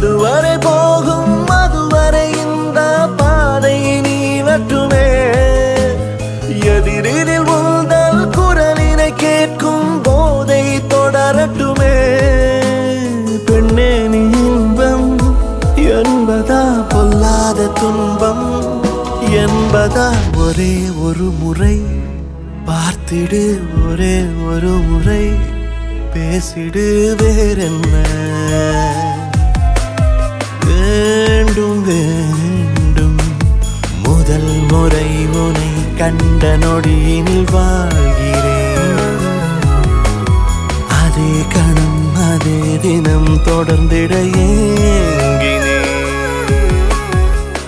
எதுவரை போகும் அதுவரை இந்த பாதை நீளட்டுமே எதிரில் உந்தல் குரலினை கேட்கும் போதை தொடரட்டுமே பெண்ணே நீ இன்பம் என்பதா பொல்லாத துன்பம் என்பதா ஒரே ஒரு முறை பார்த்திடு ஒரே ஒரு முறை பேசிடு வேறென்ன வேண்டும் வேண்டும் முதல் முறை உனை கண்ட நொடியினில் வாழ்கிறேன் அதே கணம் அதே தினம் தொடர்ந்திட ஏன்